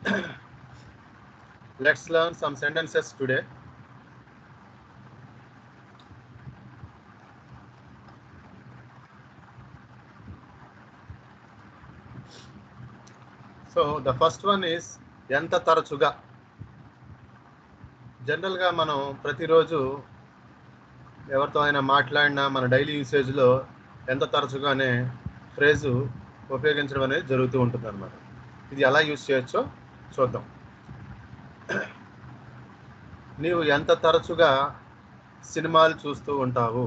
Let's learn some sentences today. So the first one is ఎంత తరచుగా జనరల్గా మనం ప్రతిరోజు ఎవరితో అయినా మాట్లాడినా మన డైలీ యూసేజ్లో ఎంత తరచుగా అనే ఫ్రేజు ఉపయోగించడం అనేది జరుగుతూ ఉంటుంది అనమాట ఇది ఎలా యూజ్ చేయొచ్చో చూద్దాం నీవు ఎంత తరచుగా సినిమాలు చూస్తూ ఉంటావు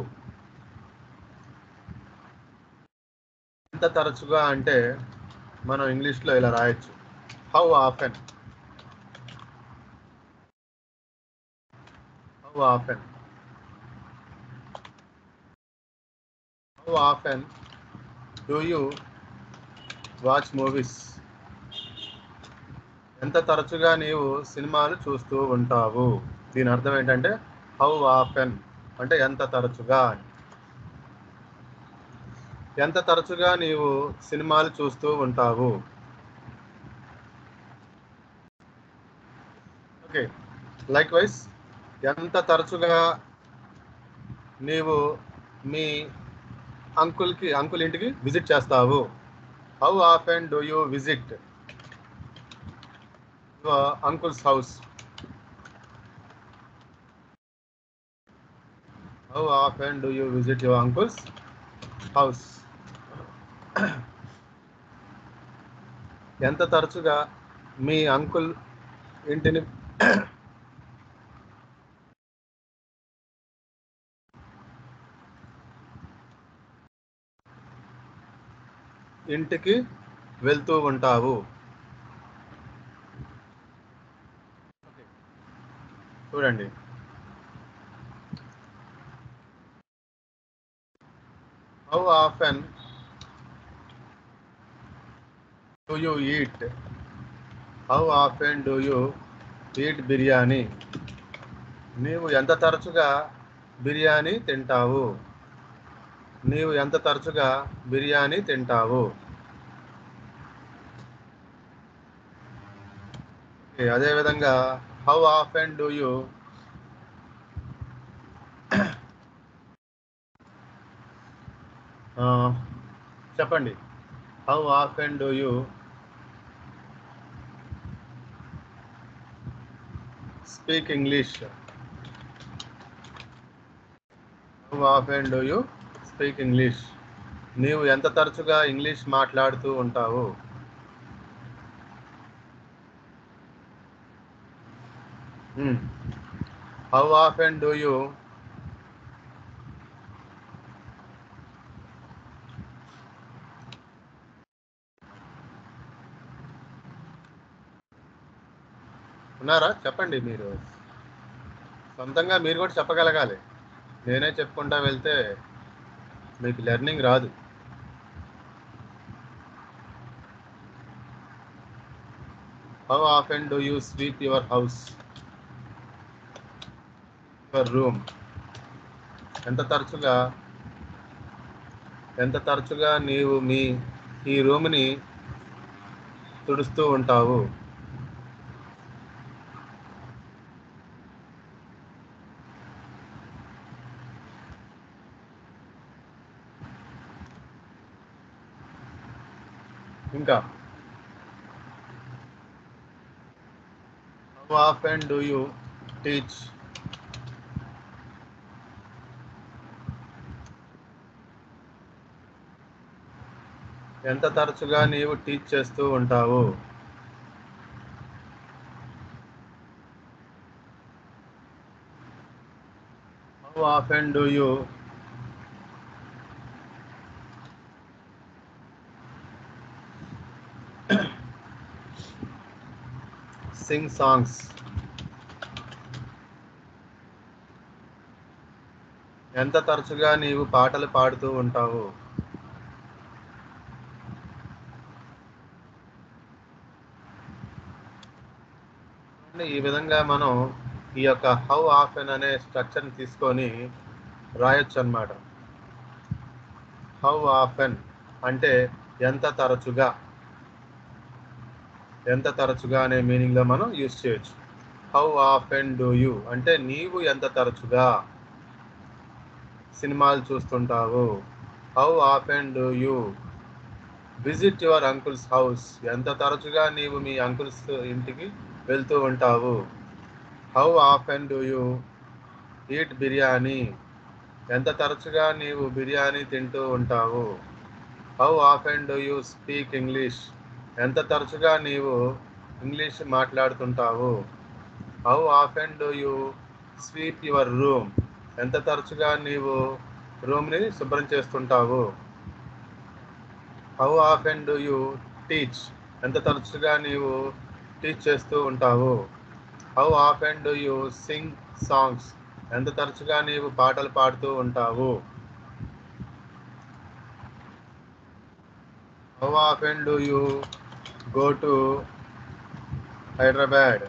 ఎంత తరచుగా అంటే మనం ఇంగ్లీష్లో ఇలా రాయొచ్చు how often how often how often do you watch movies ఎంత తరచుగా నీవు సినిమాలు చూస్తూ ఉంటావు దీని అర్థం ఏంటంటే హౌ ఆఫెన్ అంటే ఎంత తరచుగా అని ఎంత తరచుగా నీవు సినిమాలు చూస్తూ ఉంటావు ఓకే లైక్ వైజ్ ఎంత తరచుగా నీవు మీ అంకుల్కి అంకుల్ ఇంటికి విజిట్ చేస్తావు how often do you visit uncle's house how often do you visit your uncle's house ఎంత తరచుగా మీ అంకుల్ ఇంటిని ఇంటికి వెళ్తూ ఉంటావు చూడండి how often do you eat how often do you eat biryani నీవు ఎంత తరచుగా బిర్యానీ తింటావు నీవు ఎంత తరచుగా బిర్యానీ తింటావు అదేవిధంగా హౌ ఆఫెన్ డూ యూ చెప్పండి how often do you speak English how often do you speak English నీవు ఎంత తరచుగా ఇంగ్లీష్ మాట్లాడుతూ ఉంటావు హౌ ఆఫెన్ డూ యూ ఉన్నారా చెప్పండి మీరు సొంతంగా మీరు కూడా చెప్పగలగాలి నేనే చెప్పుకుంటా వెళ్తే మీకు లెర్నింగ్ రాదు how often do you sweep your house your room ఎంత తరచుగా ఎంత తరచుగా నీవు మీ ఈ రూమ్ని తుడుస్తూ ఉంటావు ఇంకా how often do you teach ఎంత తరచుగా నీవు టీచ్ చేస్తూ ఉంటావు how often do you sing songs ఎంత తరచుగా నీవు పాటలు పాడుతూ ఉంటావు ఈ విధంగా మనం ఈ యొక్క హౌ ఆఫెన్ అనే స్ట్రక్చర్ని తీసుకొని రాయొచ్చు అన్నమాట హౌ ఆఫెన్ అంటే ఎంత తరచుగా ఎంత తరచుగా అనే మీనింగ్లో మనం యూస్ చేయొచ్చు హౌ ఆఫెన్ డూ యూ అంటే నీవు ఎంత తరచుగా సినిమాలు చూస్తుంటావు how often do you visit your uncle's house ఎంత తరచుగా నీవు మీ అంకుల్స్ ఇంటికి వెళ్తూ ఉంటావు how often do you eat biryani ఎంత తరచుగా నీవు బిర్యానీ తింటూ ఉంటావు how often do you speak English ఎంత తరచుగా నీవు ఇంగ్లీష్ మాట్లాడుతుంటావు how often do you sweep your room ఎంత తరచుగా నీవు రూమ్ని శుభ్రం చేస్తుంటావు how often do you teach ఎంత తరచుగా నీవు టీచ్ చేస్తూ ఉంటావు how often do you sing songs ఎంత తరచుగా నీవు పాటలు పాడుతూ ఉంటావు how often do you go to Hyderabad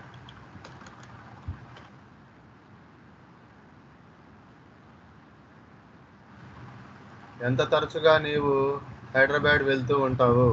ఎంత తరచుగా నీవు హైదరాబాద్ వెళ్తూ ఉంటావు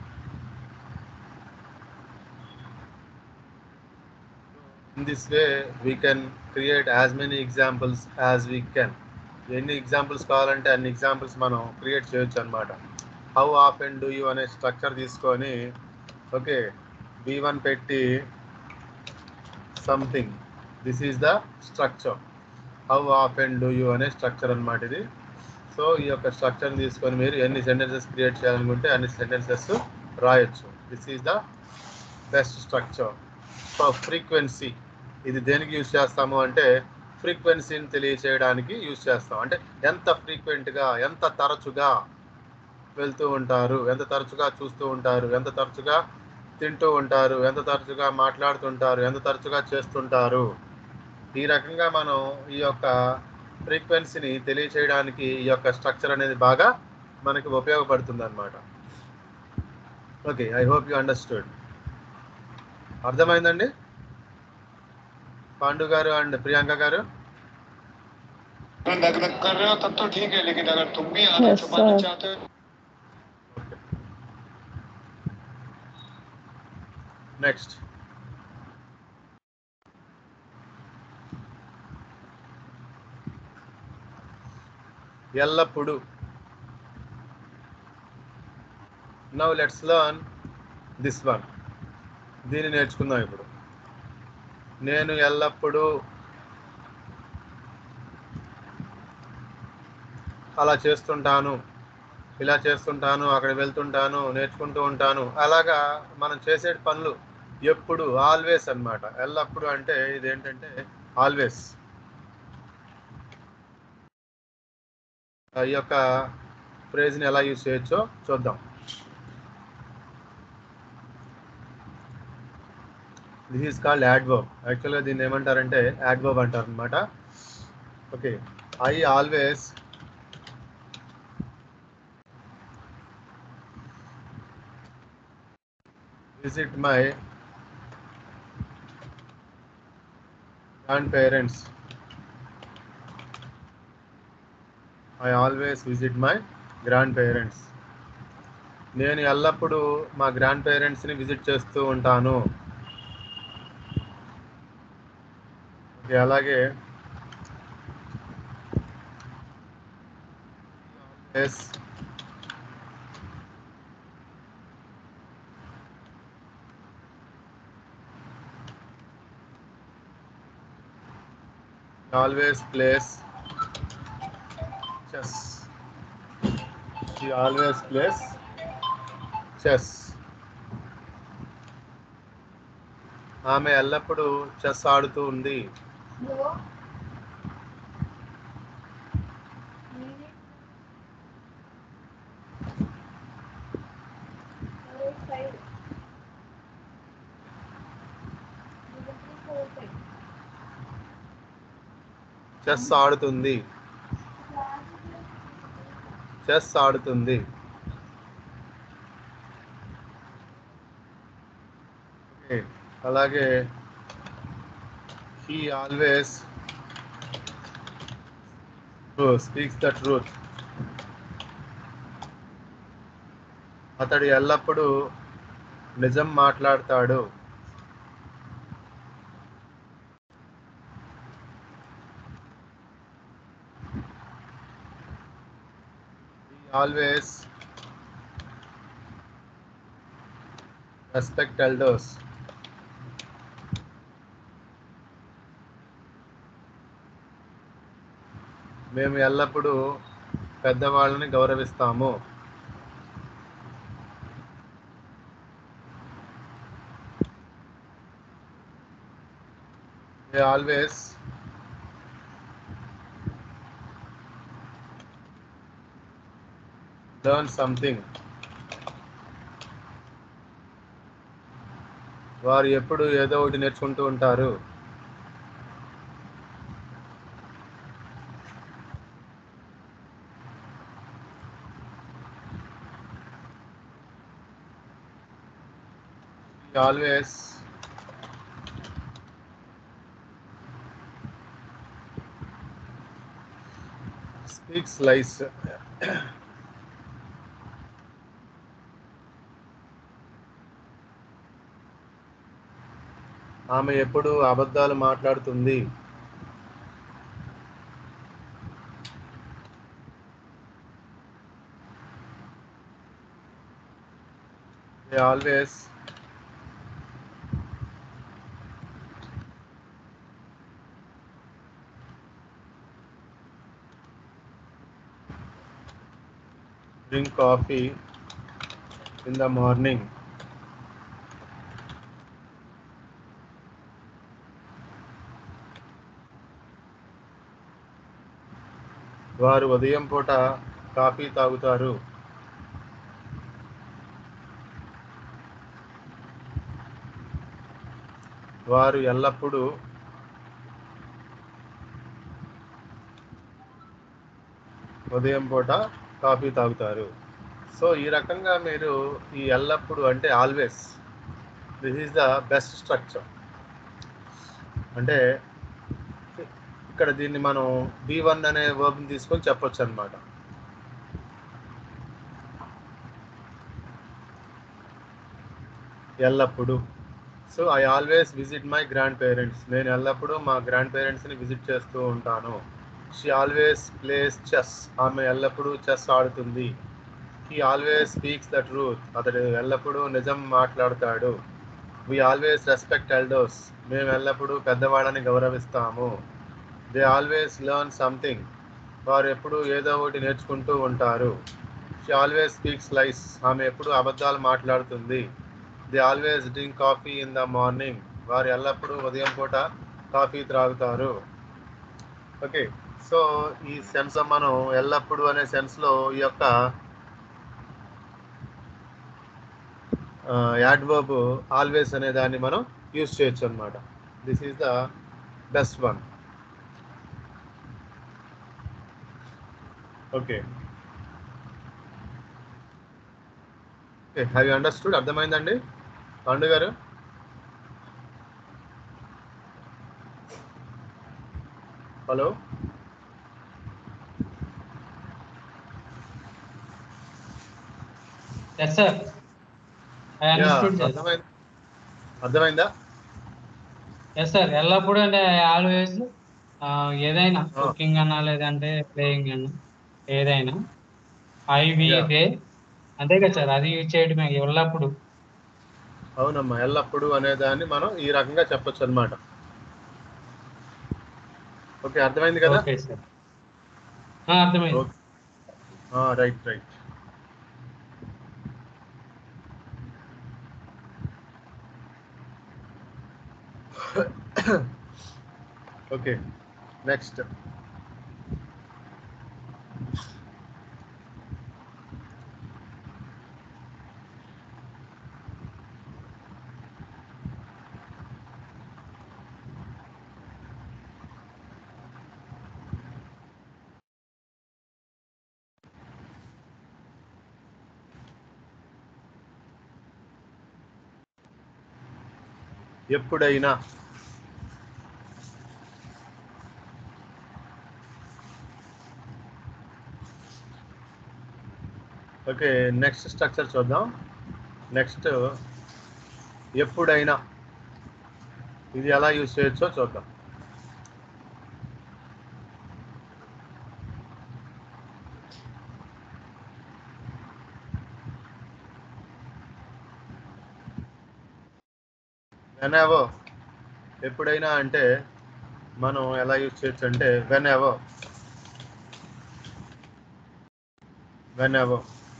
in this way we can create as many examples as we can ఎన్ని ఎగ్జాంపుల్స్ కావాలంటే అన్ని ఎగ్జాంపుల్స్ మనం క్రియేట్ చేయొచ్చు అనమాట హౌ ఆఫ్ అండ్ డూ యూ అనే స్ట్రక్చర్ తీసుకొని ఓకే బీ వన్ పెట్టి something this is the structure how ఆఫ్ అండ్ డూ యూ అనే స్ట్రక్చర్ అనమాట ఇది సో ఈ యొక్క స్ట్రక్చర్ని తీసుకొని మీరు ఎన్ని సెంటెన్సెస్ క్రియేట్ చేయాలనుకుంటే అన్ని సెంటెన్సెస్ రాయొచ్చు this is the best structure so frequency ఇది దేనికి యూజ్ చేస్తాము అంటే ఫ్రీక్వెన్సీని తెలియచేయడానికి యూజ్ చేస్తాం అంటే ఎంత ఫ్రీక్వెంట్గా ఎంత తరచుగా వెళ్తూ ఉంటారు ఎంత తరచుగా చూస్తూ ఉంటారు ఎంత తరచుగా తింటూ ఉంటారు ఎంత తరచుగా మాట్లాడుతుంటారు ఎంత తరచుగా చేస్తుంటారు ఈ రకంగా మనం ఈ యొక్క ఫ్రీక్వెన్సీని తెలియచేయడానికి ఈ యొక్క స్ట్రక్చర్ అనేది బాగా మనకి ఉపయోగపడుతుంది అనమాట okay I hope you understood అర్థమైందండి పాండు గారు అండ్ ప్రియాంక గారు अगर नग नग कर रहे हो तब तो ठीक है लेकिन अगर तुम भी आना Yes, छुपाना sir. चाहते हो నెక్స్ట్ ఎల్లప్పుడు now let's learn this one దీన్ని నేర్చుకుందాం ఇప్పుడు నేను ఎల్లప్పుడూ అలా చేస్తుంటాను ఇలా చేస్తుంటాను అక్కడ వెళ్తుంటాను నేర్చుకుంటూ ఉంటాను అలాగా మనం చేసే పనులు ఎప్పుడు ఆల్వేస్ అన్నమాట ఎల్లప్పుడు అంటే ఇదేంటంటే ఆల్వేస్ ఈ యొక్క ఫ్రేజ్ని ఎలా యూజ్ చేయొచ్చో చూద్దాం దిస్ ఈస్ కాల్డ్ యాడ్వర్బ్ యాక్చువల్గా దీన్ని ఏమంటారంటే యాడ్వర్బ్ అంటారు అనమాట okay I always visit my grandparents. I always visit my grandparents. నేను ఎల్లప్పుడూ మా గ్రాండ్ పేరెంట్స్ని విజిట్ చేస్తూ ఉంటాను ఓకే, అలాగే she always plays chess. She always plays chess. ఆమె ఎల్లప్పుడూ చెస్ ఆడుతూ ఉంది చెస్ ఆడుతుంది చెస్ ఆడుతుంది ఓకే అలాగే he always speaks the truth అతడు ఎల్లప్పుడూ నిజం మాట్లాడతాడు ఆల్వేస్ రెస్పెక్ట్ ఎల్డర్స్ మేము ఎల్లప్పుడూ పెద్దవాళ్ళని గౌరవిస్తాము they always learn something వారు ఎప్పుడు ఏదో ఒకటి నేర్చుకుంటూ ఉంటారు ఆల్వేస్ స్పీక్స్ లైస్ ఆమె ఎప్పుడు అబద్ధాలు మాట్లాడుతుంది always drink coffee in the morning. వారు ఉదయం పూట కాఫీ తాగుతారు వారు ఎల్లప్పుడూ ఉదయం పూట కాఫీ తాగుతారు సో ఈ రకంగా మీరు ఈ ఎల్లప్పుడు అంటే always this is the best structure అంటే ఇక్కడ దీన్ని మనం బి వన్ అనే వర్బ్ని తీసుకొని చెప్పొచ్చు అనమాట ఎల్లప్పుడు so I always visit my grandparents నేను ఎల్లప్పుడూ మా గ్రాండ్ పేరెంట్స్ని విజిట్ చేస్తూ ఉంటాను షీ ఆల్వేస్ ప్లేస్ చెస్ ఆమె ఎల్లప్పుడూ చెస్ ఆడుతుంది he always speaks the truth అతడు ఎల్లప్పుడూ నిజం మాట్లాడతాడు వి ఆల్వేస్ రెస్పెక్ట్ ఎల్డర్స్ మేము ఎల్లప్పుడూ పెద్దవాళ్ళని గౌరవిస్తాము దే ఆల్వేస్ లెర్న్ సంథింగ్ వారు ఎప్పుడు ఏదో ఒకటి నేర్చుకుంటూ ఉంటారు షీ ఆల్వేస్ స్పీక్స్ లైస్ ఆమె ఎప్పుడు అబద్ధాలు మాట్లాడుతుంది they always drink coffee in the morning వారు ఎల్లప్పుడూ ఉదయం పూట కాఫీ త్రాగుతారు ఓకే సో ఈ సెన్స్ మనం ఎల్లప్పుడూ అనే సెన్స్లో ఈ యొక్క యాడ్వర్బ్ ఆల్వేస్ అనే దాన్ని మనం యూస్ చేయొచ్చు అనమాట this is the best one okay okay have you understood అర్థమైందండి Pandu garu hello Yes, sir. I understood, sir. అర్థమైంది అర్థమైందా ఎస్ సార్ ఎల్లప్పుడూ అంటే ఆల్వేస్ ఏదైనా Ah. కుకింగ్ అన్నా లేదంటే ప్లేయింగ్ అన్నా ఏదైనా ఐ వి Yeah. దే అంతే కదా సార్ అది యూజ్ చేయడమే ఎల్లప్పుడు అవునమ్మా ఎల్లప్పుడు అనే దాన్ని మనం ఈ రకంగా చెప్పొచ్చు అనమాట ఓకే అర్థమైంది కదా ఓకే సార్ అర్థమైంది రైట్ రైట్ ఓకే నెక్స్ట్ ఎప్పుడైనా ఓకే నెక్స్ట్ స్ట్రక్చర్ చూద్దాం నెక్స్ట్ ఎప్పుడైనా ఇది ఎలా యూజ్ చేయొచ్చో చూద్దాం వెన్ ఎవో ఎప్పుడైనా అంటే మనం ఎలా యూజ్ చేయొచ్చు అంటే whenever whenever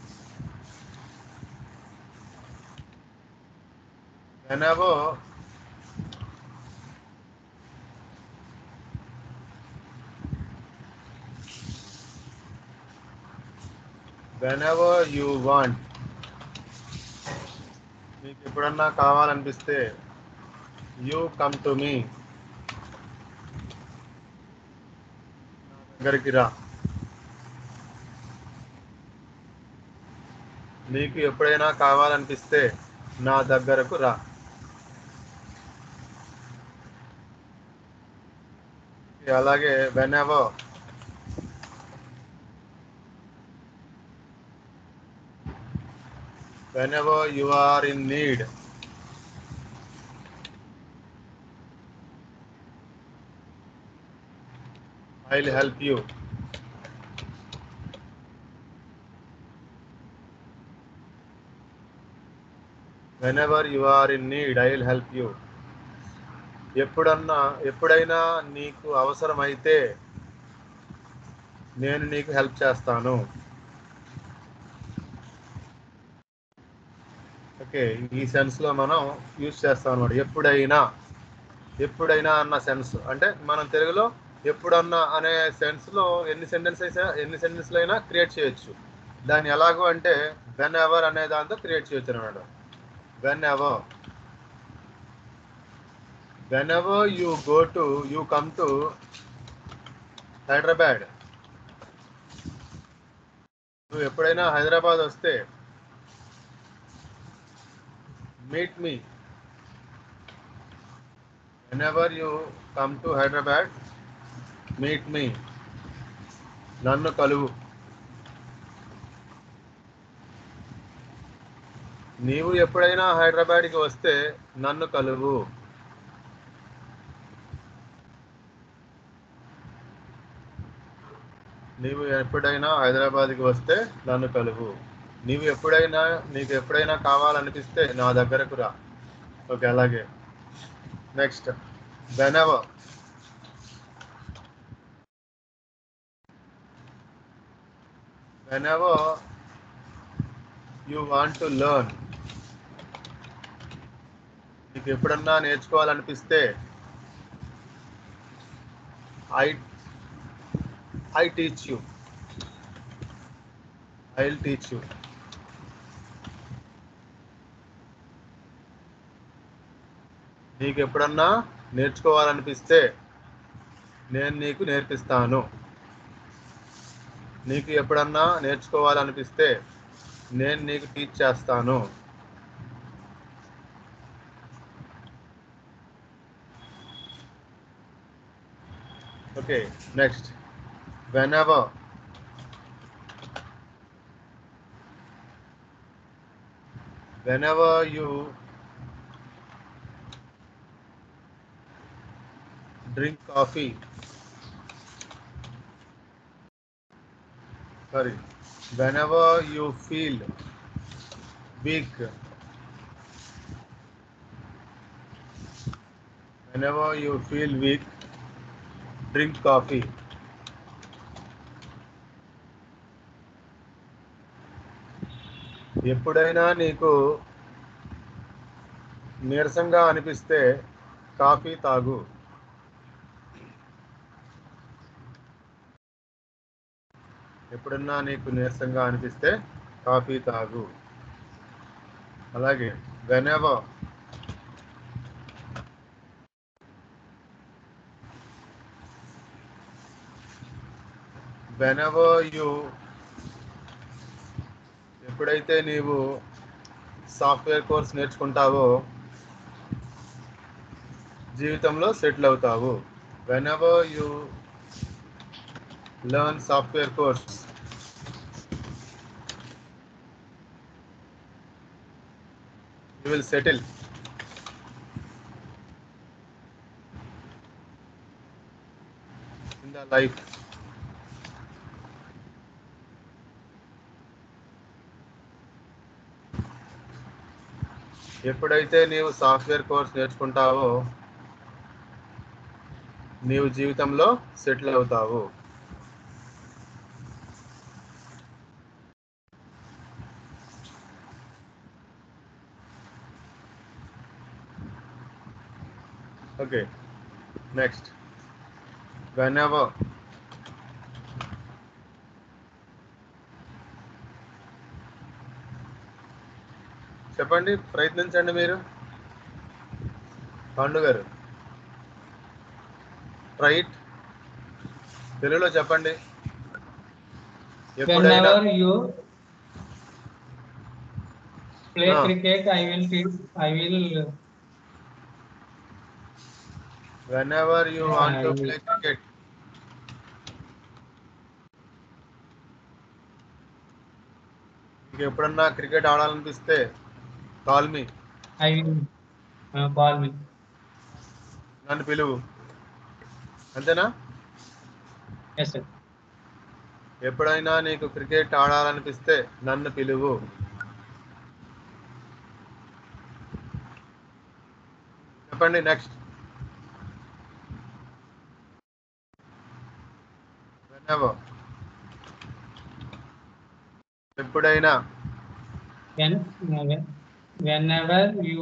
whenever whenever you want మీకు ఎప్పుడన్నా కావాలనిపిస్తే యూ కమ్ టు మీ దగ్గరికి రా నీకు ఎప్పుడైనా కావాలనిపిస్తే నా దగ్గరకు రా అలాగే వెనెవో whenever you are in need. I'll help you. Whenever you are in need, I'll help you. ఎప్పుడన్నా ఎప్పుడైనా నీకు అవసరమైతే నేను నీకు హెల్ప్ చేస్తాను ఓకే ఈ సెన్స్ లో మనం యూజ్ చేస్తాం అనమాట ఎప్పుడైనా ఎప్పుడైనా అన్న సెన్స్ అంటే మనం తెలుగులో ఎప్పుడన్నా అనే సెన్స్ లో ఎన్ని సెంటెన్సెస్ ఎన్ని సెంటెన్స్లు అయినా క్రియేట్ చేయొచ్చు దాన్ని ఎలాగో అంటే వెన్ ఎవర్ అనే దాంతో క్రియేట్ చేయొచ్చు అనమాట whenever whenever you go to you come to Hyderabad నువ్వు ఎప్పుడైనా హైదరాబాద్ వస్తే meet me whenever you come to hyderabad meet me నన్ను కలువు నీవు ఎప్పుడైనా హైదరాబాద్కి వస్తే నన్ను కలువు నీవు ఎప్పుడైనా హైదరాబాద్కి వస్తే నన్ను కలువు నీవు ఎప్పుడైనా నీకు ఎప్పుడైనా కావాలనిపిస్తే నా దగ్గరకు రా ఓకే అలాగే next whenever whenever you want to learn నీకు ఎప్పుడన్నా నేర్చుకోవాలనిపిస్తే I I teach you I will teach you నీకు ఎప్పుడన్నా నేర్చుకోవాలనిపిస్తే నేను నీకు నేర్పిస్తాను నీకు ఎప్పుడన్నా నేర్చుకోవాలనిపిస్తే నేను నీకు టీచ్ చేస్తాను okay next whenever whenever you drink coffee sorry whenever you feel weak whenever you feel weak drink coffee ఎప్పుడైనా నీకు నీరసంగా అనిపిస్తే కాఫీ తాగు ఎప్పుడన్నా నీకు నీరసంగా అనిపిస్తే కాఫీ తాగు అలాగే వెనెవర్ వెనెవర్ యు ఎప్పుడైతే నీవు సాఫ్ట్వేర్ కోర్స్ నేర్చుకుంటావో జీవితంలో సెటిల్ అవుతావు whenever you learn software course you will settle the life ఎప్పుడైతే నీవు సాఫ్ట్వేర్ కోర్స్ నేర్చుకుంటావో నీవు జీవితంలో సెటిల్ అవుతావు ఓకే నెక్స్ట్ whenever చెప్పండి ప్రయత్నించండి మీరు పండు గారు రైట్ తెలుగులో చెప్పండి ఎప్పుడైనా whenever you play Ah. cricket i will teach i will whenever you want to Yeah, play cricket మీకు ఎప్పుడన్నా క్రికెట్ ఆడాలనిపిస్తే call me i will uh, call me నన్ను పిలువు అంతేనా yes sir ఎప్పుడైనా నీకు క్రికెట్ ఆడాలనిపిస్తే నన్ను పిలువు చెప్పండి నెక్స్ట్ ఎప్పుడైనా when when whenever you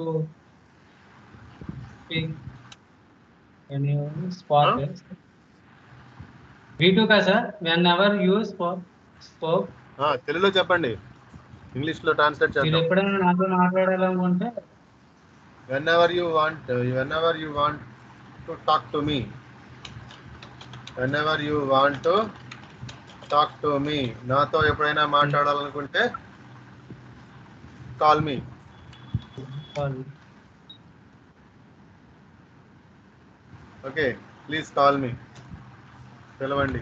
speak when you spot Huh? yes. V2 का sir whenever you spoke spoke ఆ, తెలుగులో చెప్పండి ఇంగ్లీష్ లో ట్రాన్స్లేట్ మీరు చేద్దాం ఎప్పుడైనా నాతో మాట్లాడాలనుకుంటే whenever you want whenever you want to talk to me whenever you want to talk to me నాతో ఎప్పుడైనా మాట్లాడాలనుకుంటే call me call me. Okay please call me పిలవండి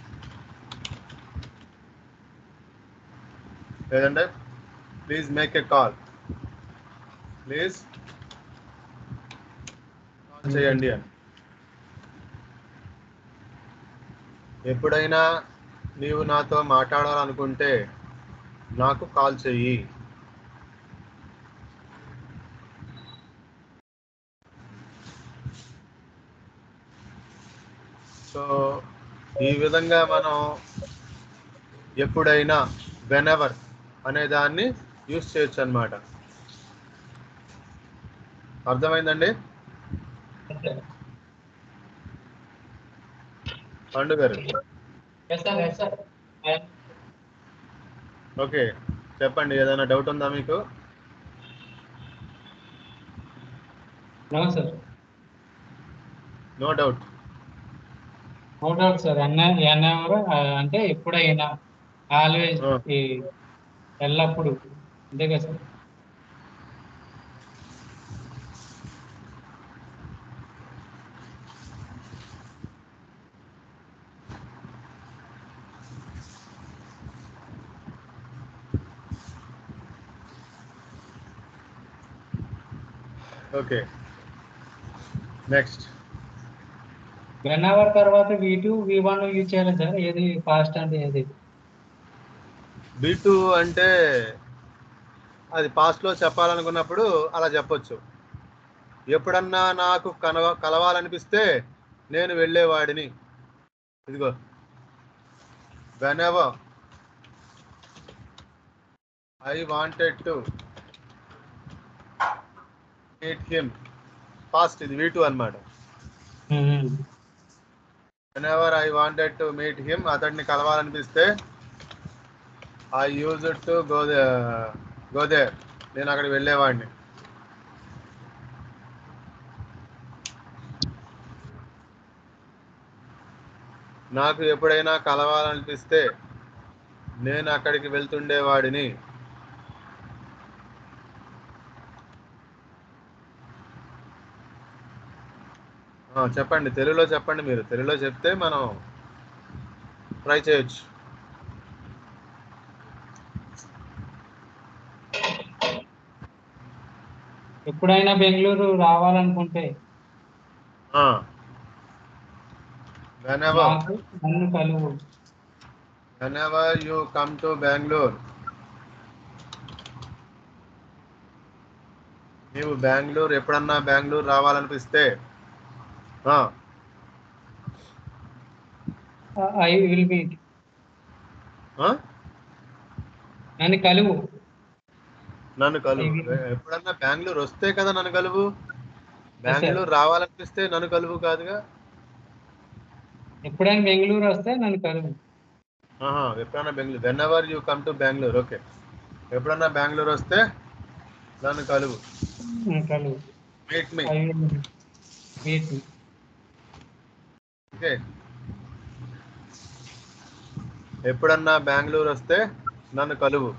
లేదంటే please make a call please call చేయండి అని ఎప్పుడైనా నీవు నాతో మాట్లాడాలనుకుంటే నాకు కాల్ చెయ్యి సో ఈ విధంగా మనం ఎప్పుడైనా వెనెవర్ అనే దాన్ని యూస్ చేయొచ్చు అనమాట అర్థమైందండి పండు గారు Yes sir, yes sir. I- okay చెప్పండి ఏదైనా డౌట్ ఉందా మీకు No sir. No doubt no doubt sir అన్న ఎన్నెవరు అంటే ఎప్పుడైనా ఆల్వేస్ Oh. ఎల్లప్పుడు అంతే కదా sir okay next one hour తర్వాత V two V one use చేయాలి సార్ ఏది ఫాస్ట్ అంటే ఏది బీ టూ అంటే అది పాస్ట్లో చెప్పాలనుకున్నప్పుడు అలా చెప్పొచ్చు ఎప్పుడన్నా నాకు కనవ కలవాలనిపిస్తే నేను వెళ్ళేవాడిని ఇదిగో whenever I wanted to meet him past ఇది వీ టూ అనమాట whenever I wanted to meet him అతడిని కలవాలనిపిస్తే I use to go there go there నేను అక్కడికి వెళ్ళేవాడిని నాకు ఎప్పుడైనా కలవాలనిపిస్తే నేను అక్కడికి వెళ్తుండేవాడిని ఆ, చెప్పండి తెలుగులో చెప్పండి మీరు తెలుగులో చెప్తే మనం ట్రై చేయొచ్చు ఎప్పుడైనా బెంగళూరు రావాలనుకుంటే ఆ, whenever నాకు నన్ను కలువు whenever you come to Bangalore నీవు బెంగళూరు ఎప్పుడన్నా బెంగళూరు రావాలనిపిస్తే ఆ, ఐ విల్ మీట్ ఆ? నన్ను కలువు నన్ను కలువు I will. ఎప్పుడన్నా బెంగళూరు వస్తే కదా నన్ను కలువు బెంగళూరు రావాలనిపిస్తే నన్ను కలువు కాదుగా ఎప్పుడైనా బెంగళూరు వస్తే నన్ను కలువు ఆహా, ఎప్పుడన్నా Bengaluru whenever you come to Bengaluru okay ఎప్పుడన్నా బెంగళూరు వస్తే నన్ను కలువు నన్ను కలువు meet me I will meet okay ఎప్పుడన్నా బెంగళూరు వస్తే నన్ను కలువు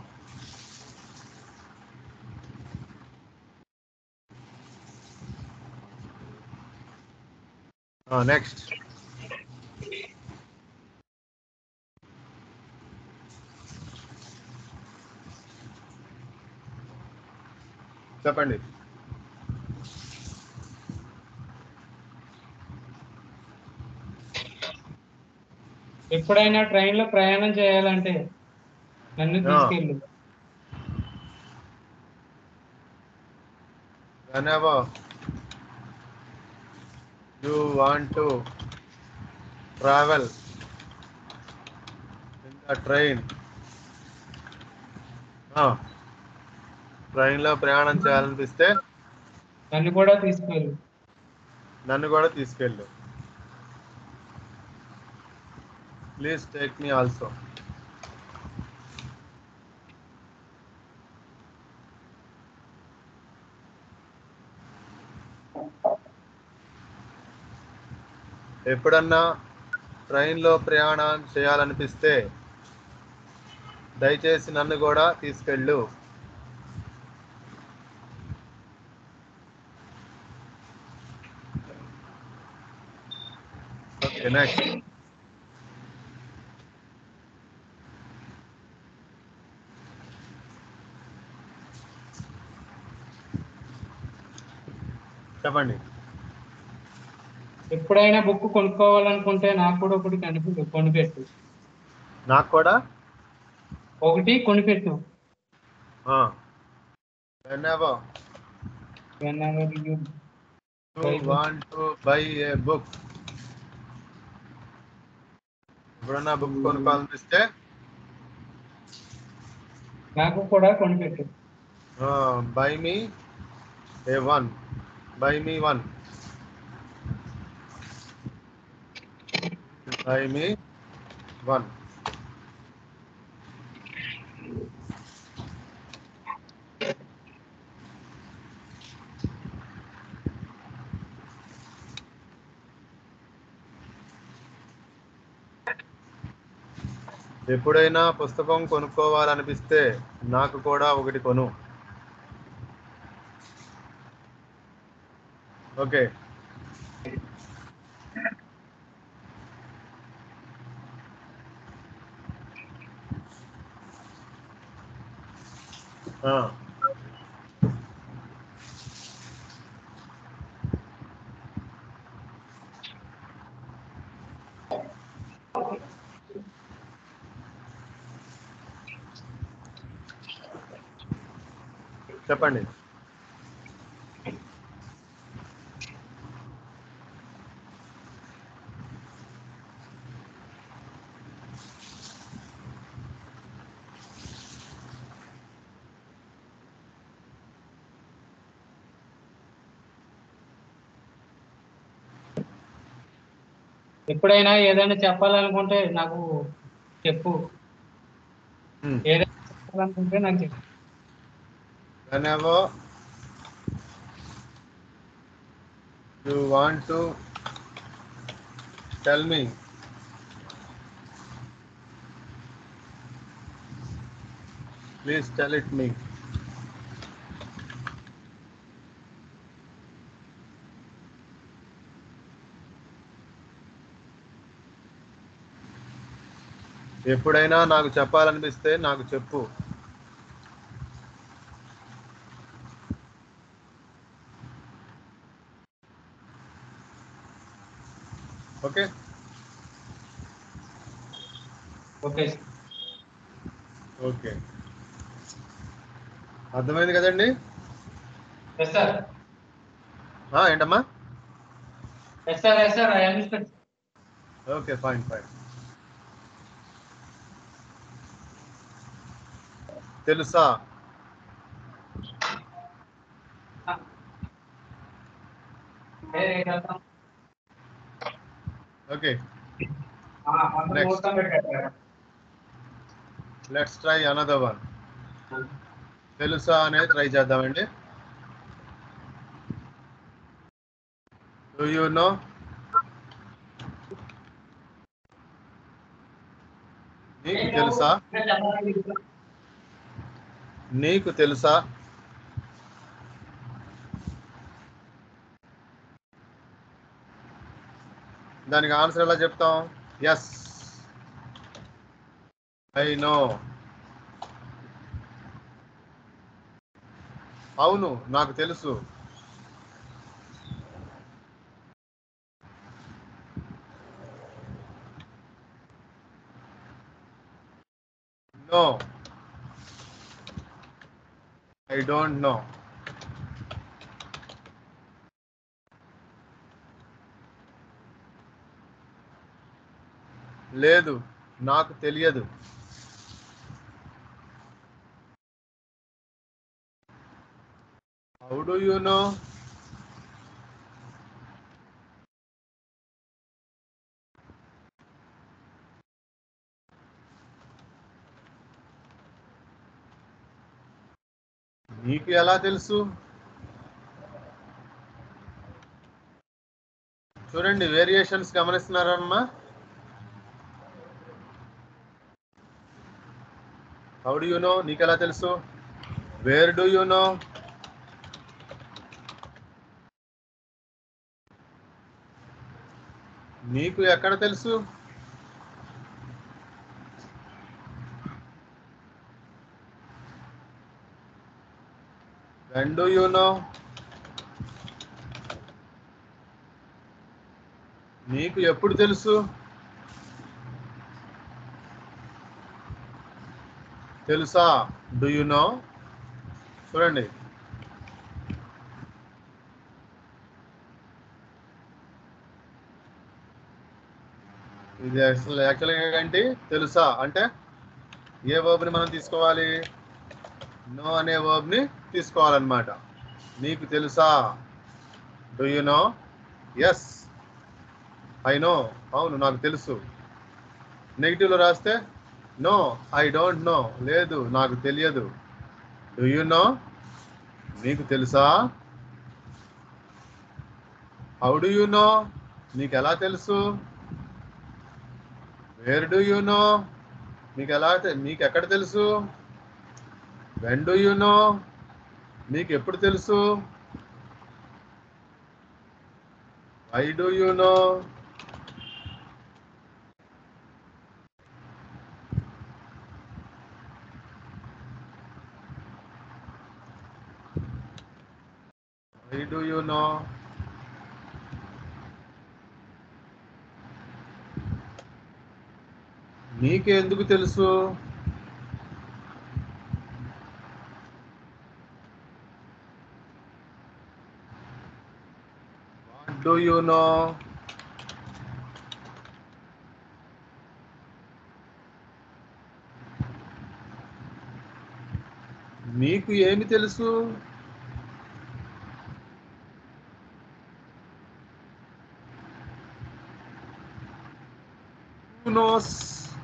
నెక్స్ట్ చెప్పండి ఎప్పుడైనా ట్రైన్ లో ప్రయాణం చేయాలంటే నన్ను ఆ. తీసుకెళ్ళు whenever you want to travel in the train ట్రైన్లో ప్రయాణం చేయాలనిపిస్తే నన్ను కూడా తీసుకెళ్ళు నన్ను కూడా తీసుకెళ్ళు ప్లీజ్ టేక్ మీ ఆల్సో ఎప్పుడన్నా ట్రైన్లో ప్రయాణం చేయాలనిపిస్తే దయచేసి నన్ను కూడా తీసుకెళ్ళు ఓకే నెక్స్ట్ చెప్పండి ఎప్పుడైనా బుక్ కొనుక్కోవాలనుకుంటే నాకు కూడా ఒకటి కనిపి కొనిపెట్టు నాకు కూడా ఒకటి కొనిపెట్టు whenever whenever you you Very good. want to buy a book ఎప్పుడన్నా బుక్ కొనుక్కోవాలనిపిస్తే నాకు కూడా కొనిపెట్టు buy me a one buy me one buy me one ఎప్పుడైనా పుస్తకం కొనుక్కోవాలనిపిస్తే నాకు కూడా ఒకటి కొను ఓకే ఆ. చెప్పండి ఎప్పుడైనా ఏదైనా చెప్పాలనుకుంటే నాకు చెప్పు Hmm. ఏదైనా చెప్పాలనుకుంటే నాకు చెప్పు whenever you want to tell me please tell it me ఎప్పుడైనా నాకు చెప్పాలనిపిస్తే నాకు చెప్పు ఓకే ఓకే ఓకే అర్థమైంది కదండి ఎస్ సార్ ఆ, ఏంటమ్మా yes sir yes sir I understand okay fine fine తెలుసా ఓకే Next. మొత్తం పెట్టారు లెట్స్ ట్రై అనదర్ వన్ తెలుసా అనేది ట్రై చేద్దామండి డూ యూ నో నీకు తెలుసా నీకు తెలుసా దానికి ఆన్సర్ ఎలా చెప్తాం ఎస్ ఐ నో అవును నాకు తెలుసు నో ఐ డోంట్ నో లేదు నాకు తెలియదు హౌ డు యు నో నీకు ఎలా తెలుసు చూడండి వేరియేషన్స్ గమనిస్తున్నారమ్మా హౌ డు యు నో నీకు ఎలా తెలుసు వేర్ డు యు నో నీకు ఎక్కడ తెలుసు వెన్ డు యు నో నీకు ఎప్పుడు తెలుసు తెలుసా డు యు నో చూడండి ఇది అసలు యాక్చువల్గా ఏంటి తెలుసా అంటే ఏ వర్బ్ని మనం తీసుకోవాలి నో అనే వర్బ్ని తీసుకోవాలన్నమాట నీకు తెలుసా do you know yes I know అవును నాకు తెలుసు నెగిటివ్లో రాస్తే నో ఐ డోంట్ నో లేదు నాకు తెలియదు డు యు నో నీకు తెలుసా హౌ డు యు నో నీకు ఎలా తెలుసు వేర్ డు యు నో మీకు ఎలా తె- మీకు ఎక్కడ తెలుసు వెన్ డు యు నో మీకు ఎప్పుడు తెలుసు why do you know why do you know నీకెందుకు తెలుసు వాట్ డు యు నో నీకు ఏమి తెలుసు Who knows?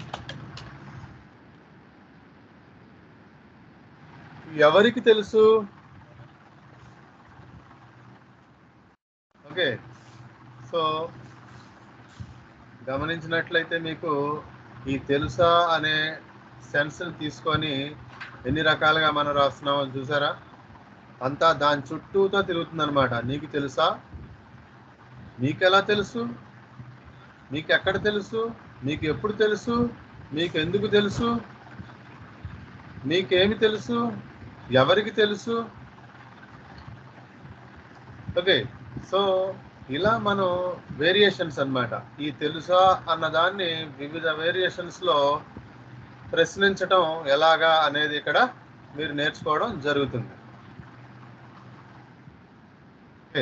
ఎవరికి తెలుసు ఓకే సో గమనించినట్లయితే మీకు ఈ తెలుసా అనే సెన్స్ తీసుకొని ఎన్ని రకాలుగా మనం రాస్తున్నామో చూసారా అంతా దాని చుట్టూతో తిరుగుతుందన్నమాట నీకు తెలుసా నీకెలా తెలుసు మీకు ఎక్కడ తెలుసు మీకు ఎప్పుడు తెలుసు మీకు ఎందుకు తెలుసు మీకేమి తెలుసు ఎవరికి తెలుసు ఓకే సో ఇలా మనం వేరియేషన్స్ అన్నమాట ఈ తెలుసా అన్నదాన్ని వివిధ వేరియేషన్స్లో ప్రశ్నించటం ఎలాగా అనేది ఇక్కడ మీరు నేర్చుకోవడం జరుగుతుంది ఓకే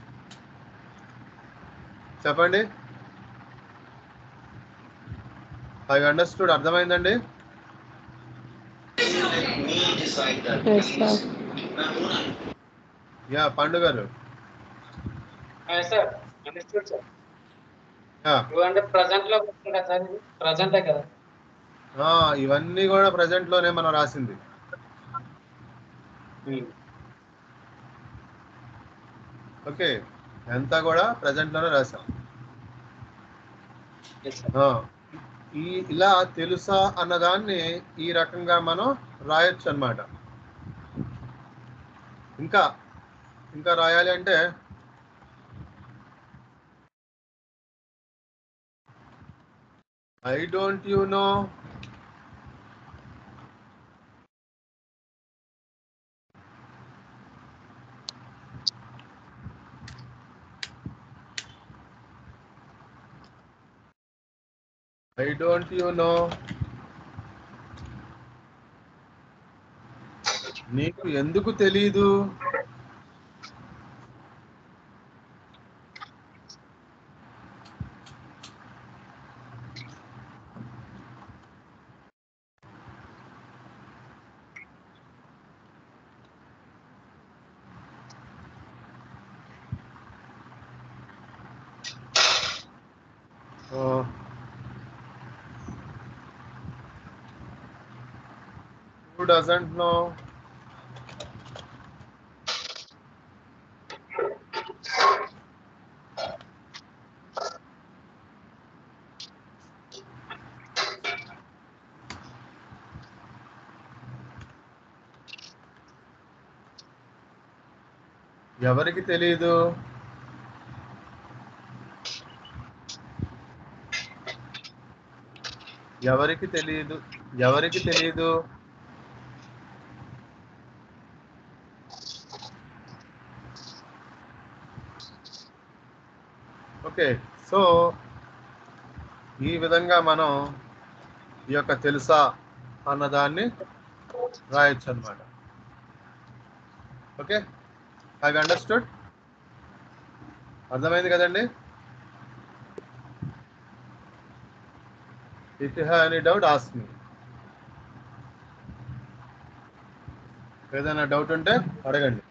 చెప్పండి ఐ అండర్స్టూడ్ అర్థమైందండి Yes, sir. Yeah Pandu garu sir understood sir yeah అంటే ప్రజెంట్ లో వస్తుందా సార్ ఇది ప్రజెంటే కదా ఆ, ఇవన్నీ కూడా ప్రజెంట్ లోనే మనం రాసింది ఓకే అంతా కూడా ప్రజెంట్ లోనే రాసాం ఎస్ సార్ ఆ, ఈ ఇలా తెలుసా అన్నదాన్ని ఈ రకంగా మనం రాయొచ్చు అన్నమాట ఇంకా ఇంకా రాయాలి అంటే I don't you know I don't you know నీకు ఎందుకు తెలీదు who doesn't know ఎవరికి తెలీదు ఎవరికి తెలియదు ఎవరికి తెలియదు ఓకే సో ఈ విధంగా మనం ఈ యొక్క తెలుసా అన్నదాన్ని రాయొచ్చు అనమాట ఓకే ఐ అండర్స్టూడ్ అర్థమైంది కదండి if you have any doubt ask me ఏదైనా డౌట్ ఉంటే అడగండి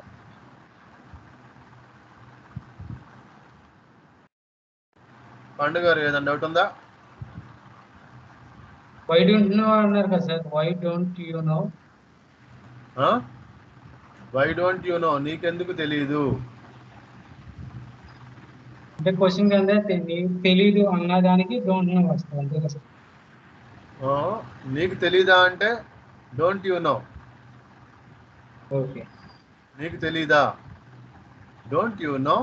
పండు గారు ఏదైనా డౌట్ ఉందా వై డోంట్ నో అన్నారు కదా sir why don't you know why don't you know నీకెందుకు తెలియదు అంటే క్వశ్చన్ కింద తెలి- తెలీదు అన్నదానికి డోంట్ నో వస్తుంది అంతే కదా సార్ ఆ, నీకు తెలీదా అంటే డోంట్ యు నో ఓకే నీకు తెలీదా డోంట్ యు నో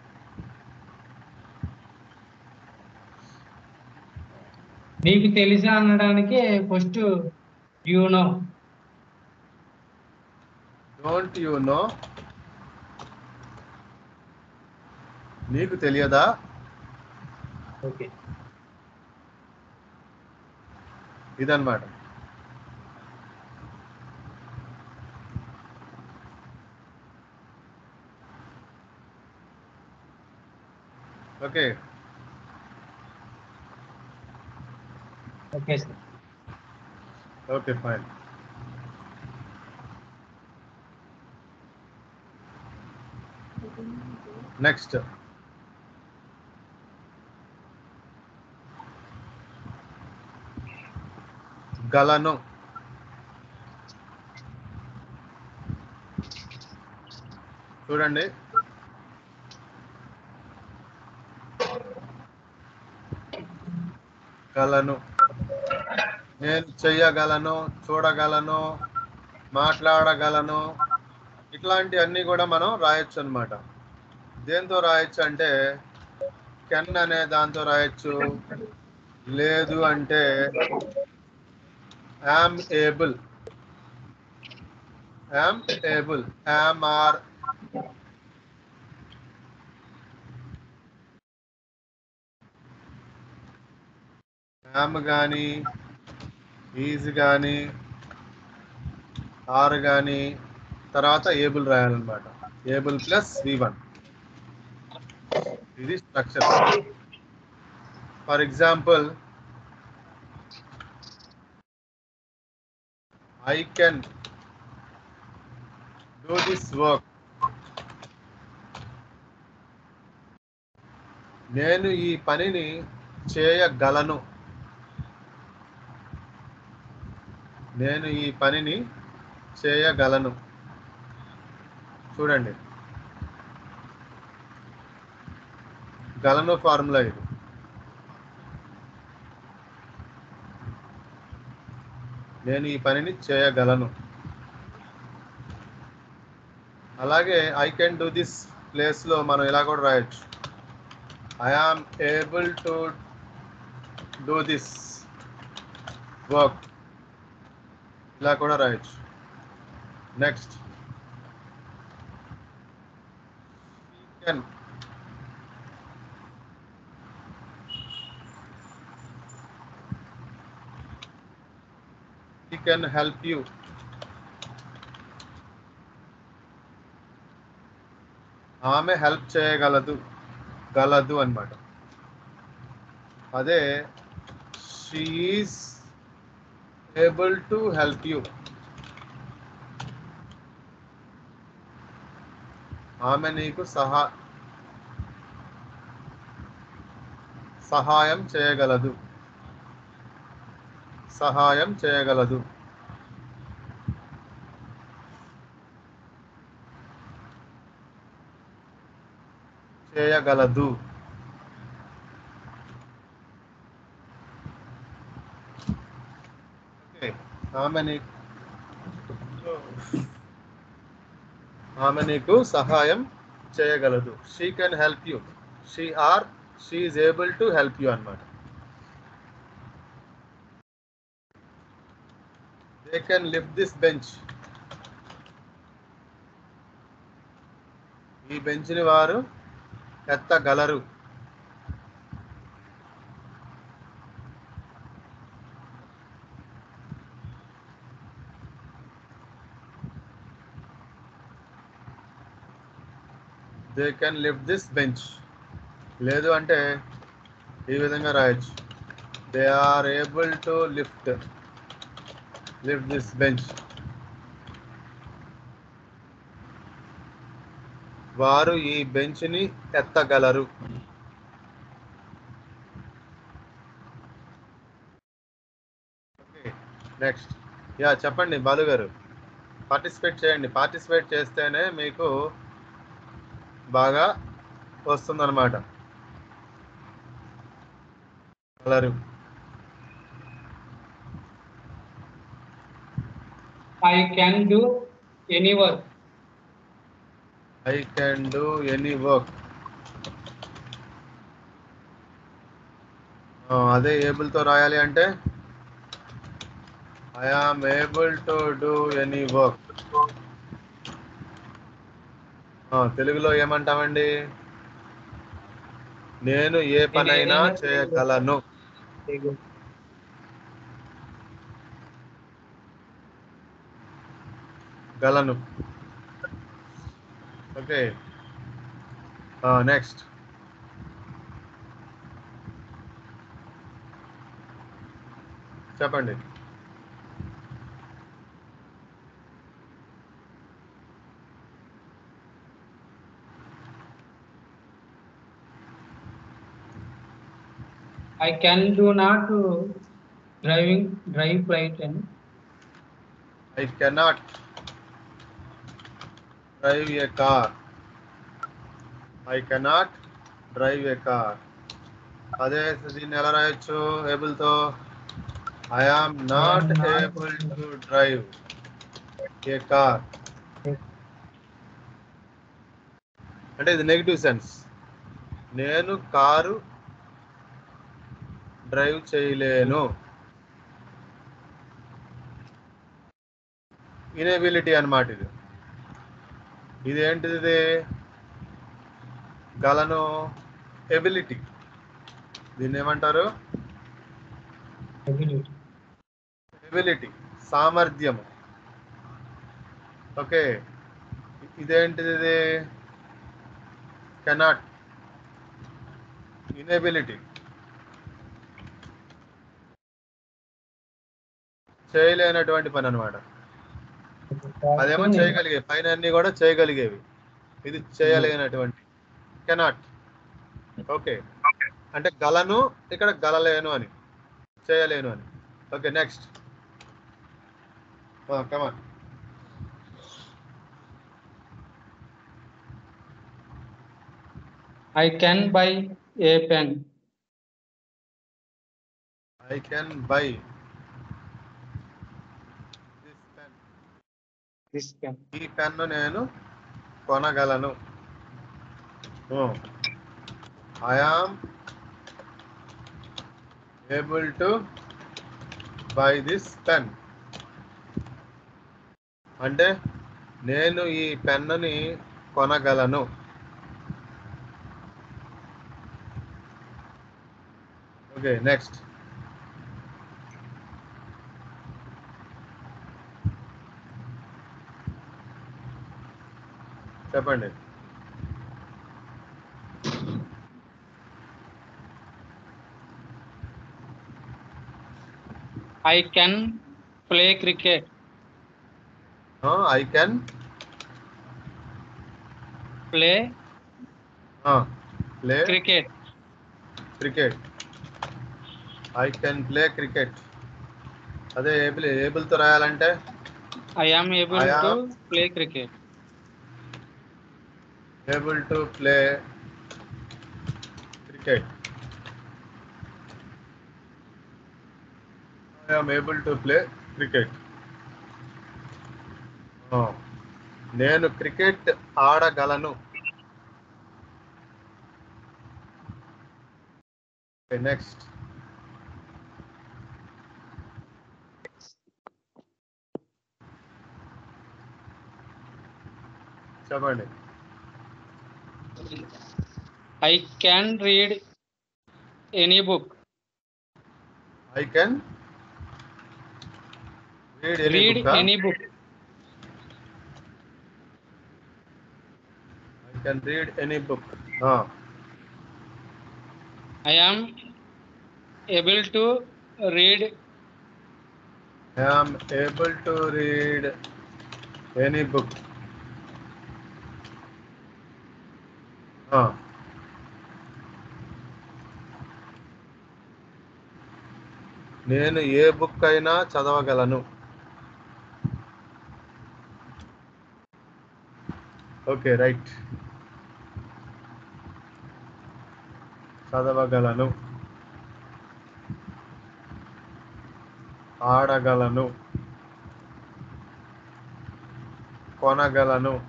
నీకు తెలుసా అనడానికి first you know don't you know నీకు తెలియదా ఓకే ఇదన్నమాట okay okay sir okay fine next గలను చూడండి గలను నేను చెయ్యగలను చూడగలను మాట్లాడగలను ఇట్లాంటి అన్ని కూడా మనం రాయొచ్చు అన్నమాట దేంతో రాయొచ్చు అంటే కెన్ అనే దాంతో రాయొచ్చు లేదు అంటే am able am able am are am కానీ ఈజ్ కానీ ఆర్ కానీ తర్వాత ఏబుల్ రాయాలన్నమాట ఏబుల్ ప్లస్ వి వన్ ఇది structure for example I can do this work నేను ఈ పనిని చేయగలను నేను ఈ పనిని చేయగలను చూడండి గలను ఫార్ములా ఇది నేను ఈ పనిని చేయగలను అలాగే ఐ కెన్ డూ దిస్ ప్లేస్లో మనం ఇలా కూడా రాయొచ్చు I am able to do this work ఇలా కూడా రాయొచ్చు next can he can help you ఆమె హెల్ప్ చేయగలదు గలదు అన్నమాట అదే she is able to help you ఆమె నీకు సహా సహాయం చేయగలదు సహాయం చేయగలదు చేయగలదు ఓకే ఆమె నీకు ఆమె నీకు సహాయం చేయగలదు she can help you she are she is able to help you అన్నమాట they can lift this bench ఈ బెంచ్ని వారు ఎత్తగలరు they can lift this bench లేదు అంటే ఈ విధంగా రాయొచ్చు they are able to lift lift this bench వారు ఈ బెంచ్ని ఎత్తగలరు నెక్స్ట్ యా చెప్పండి బాలు గారు పార్టిసిపేట్ చేయండి పార్టిసిపేట్ చేస్తేనే మీకు బాగా వస్తుందన్నమాట కలరు I can do any work. I can do any work అదే ఏబుల్తో రాయాలి అంటే I am able to do any work తెలుగులో ఏమంటామండి నేను ఏ పనైనా చేయగలను గలను ఓకే నెక్స్ట్ చెప్పండి I can do not uh, driving drive flight and I cannot drive a car I cannot drive a car అదే దీన్ని ఎలా రాయొచ్చు ఏబుల్తో I am not able to drive a car అంటే ఇది నెగిటివ్ సెన్స్ నేను car drive చేయలేను inability అన్నమాట ఇది ఇది ఏంటిది ఇది గలను ఎబిలిటీ దీన్ని ఏమంటారు ability. ఎబిలిటీ సామర్థ్యము ఓకే ఇదేంటిది ఇది కెనాట్ ఇనెబిలిటీ చేయలేనటువంటి పని అనమాట అదేమో చేయగలిగే పైన అన్ని కూడా చేయగలిగేవి ఇది చేయలేనటువంటి కెనాట్ ఓకే అంటే గలను ఇక్కడ గలలేను అని చేయలేను అని okay next come on I can buy a pen I can buy this pen this pen ఈ పెన్ను నేను కొనగలను I am able to buy this pen అంటే నేను ఈ పెన్నుని కొనగలను ఓకే నెక్స్ట్ చెప్పండి I can play cricket I can play play cricket cricket I can play cricket అదే ఏబుల్ ఏబుల్తో రాయాలంటే I am able I to am- play cricket able to play cricket I am able to play cricket నేను cricket ఆడగలను next చెప్పండి I can read any book I can read read any book I can read any book I am able to read I am able to read any book నేను ఏ book అయినా చదవగలను okay right చదవగలను ఆడగలను కొనగలను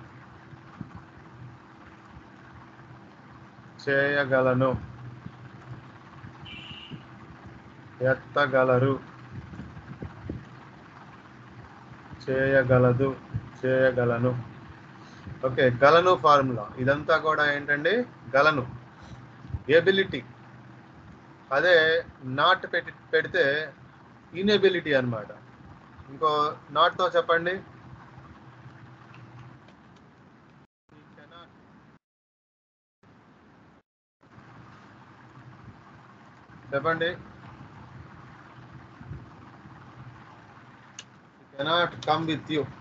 చేయగలను ఎత్తగలరు చేయగలదు చేయగలను okay గలను formula ఇదంతా కూడా ఏంటండి గలను ఎబిలిటీ అదే నాట్ పెట్టి పెడితే ఇన్ఎబిలిటీ అన్నమాట ఇంకో నాట్తో చెప్పండి చెప్పండి కెనాట్ కమ్ విత్ యూ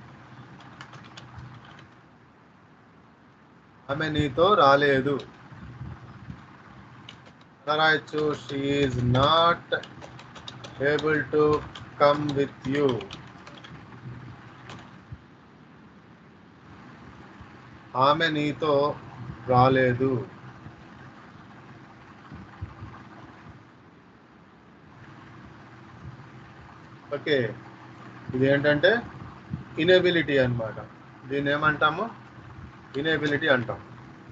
ఆమె నీతో రాలేదు ఎలా రాయొచ్చు she is not able to come with you ఆమె నీతో రాలేదు ఓకే ఇది ఏంటంటే ఇనేబిలిటీ అన్నమాట దీన్ని ఏమంటాము ఇనేబిలిటీ అంటాం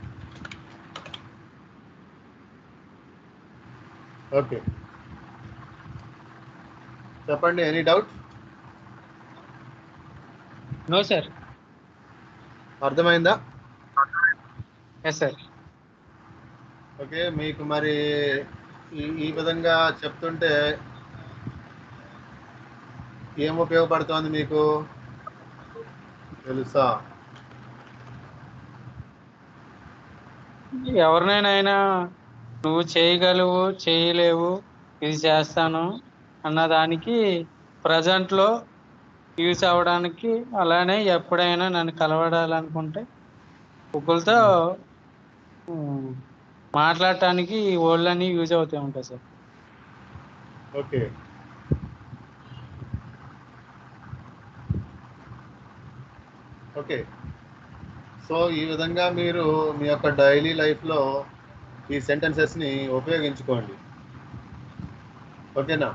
ఓకే చెప్పండి ఎనీ డౌట్ నో సార్ అర్థమైందా ఎస్ సార్ ఓకే మీకు మరి ఈ ఈ విధంగా చెప్తుంటే ఏం ఉపయోగపడుతోంది మీకు తెలుసా ఎవరినైనా నువ్వు చేయగలవు చేయలేవు ఇది చేస్తాను అన్న దానికి ప్రజెంట్లో యూజ్ అవ్వడానికి అలానే ఎప్పుడైనా నన్ను కలవడాలనుకుంటే ఒకరితో ఉమ్, మాట్లాడటానికి ఈ వర్డ్ అన్ని యూజ్ అవుతూ ఉంటాయి సార్ ఓకే ఓకే సో ఈ విధంగా మీరు మీ యొక్క డైలీ లైఫ్లో ఈ సెంటెన్సెస్ని ఉపయోగించుకోండి ఓకేనా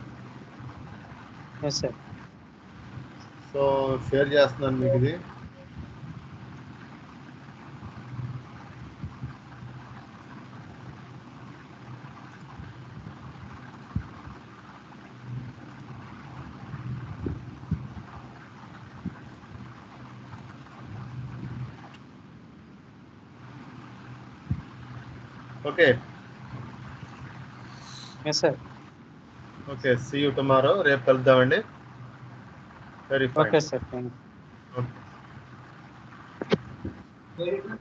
ఎస్ సార్ సో షేర్ చేస్తున్నాను మీకు ఇది okay yes sir okay see you tomorrow రేపు కలుద్దామండి very okay fine sir thank okay